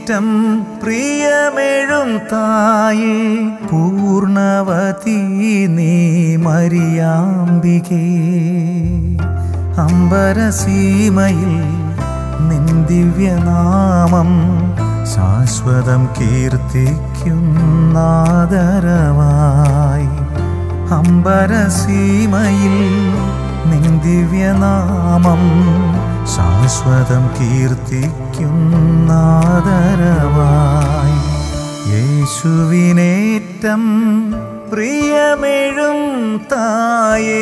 യേശുവിനേറ്റം പ്രിയമെഴും തായേ പൂർണവതി നീ മരിയാമ്പികേ അമ്പരസീമയിൽ നിൻ ദിവ്യനാമം ശാശ്വതം കീർത്തിക്കുന്നാദരവായി അമ്പരസീമയിൽ നിൻ ദിവ്യനാമം ശാശ്വതം കീർത്തിക്കുന്നാദരവായി യേശുവിനേറ്റം പ്രിയമെഴും തായേ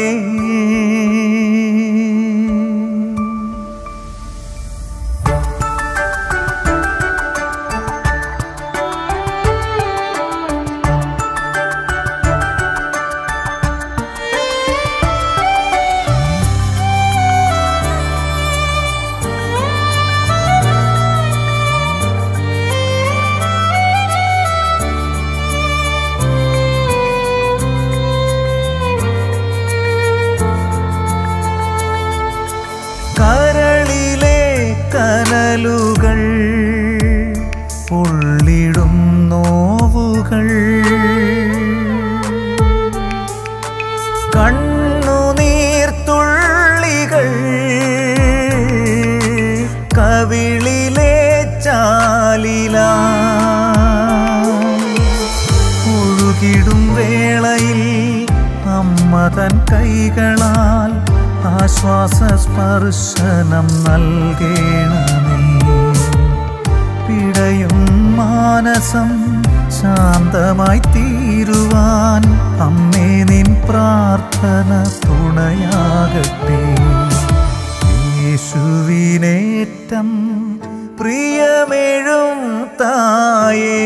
കരളിലെ കനലുകൾ പൊള്ളിടും നോവുകൾ കണ്ണുനീർത്തുള്ളികൾ കവിളിലെ ചാലില ഒഴുകിടും വേളയിൽ അമ്മ തൻ കൈകളാൽ ആശ്വാസ സ്പർശനം നൽകേണമേ പിടയും മാനസം ശാന്തമായി തീരുവാൻ അമ്മേ നിൻ പ്രാർത്ഥന തുണയാകട്ടെ യേശുവിനേറ്റം പ്രിയമെഴും തായേ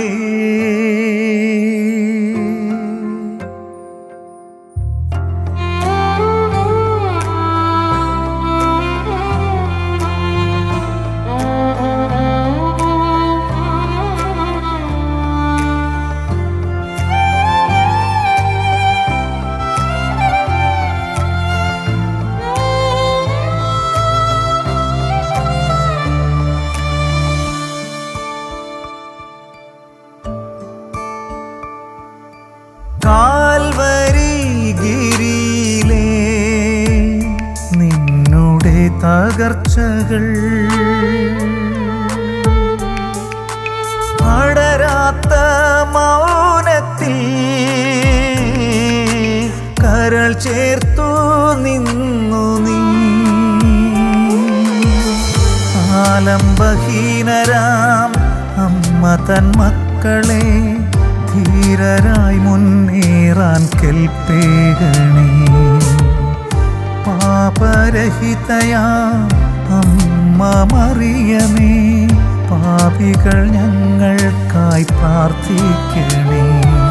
കാൽവരി ഗിരിയിലെ നിന്നുടെ തകർച്ചകൾ അടരാത്ത മൗനത്തിൽ കരൾ ചേർത്തു നിന്നു നീ ആലംബഹീനരാം അമ്മ തൻ മക്കളെ ധീരരായി മുന്നേറാൻ കെൽപ്പേകണേ പാപരഹിതയാ അമ്മ മറിയമേ പാപികൾ ഞങ്ങൾക്കായി പ്രാർത്ഥിക്കണേ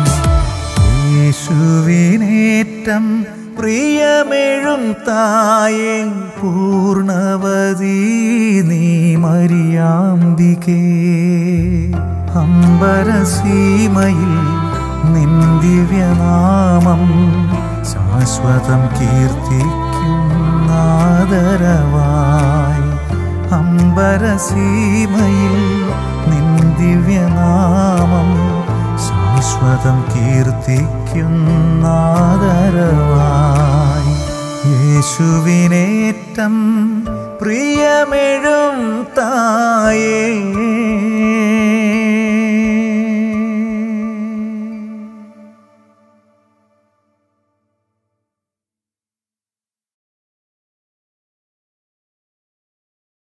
യേശുവിനേറ്റം പ്രിയമെഴും തായേ പൂർണവതി നീ മരിയാമ്പികേ അമ്പരസീമയിൽ നിൻ ദിവ്യനാമം ശാശ്വതം കീർത്തിക്കുന്നാദരവായി അമ്പരസീമയിൽ നിൻ ദിവ്യനാമം ശാശ്വതം കീർത്തിക്കുന്നാദരവായി യേശുവിനേറ്റം പ്രിയമെഴും തായേ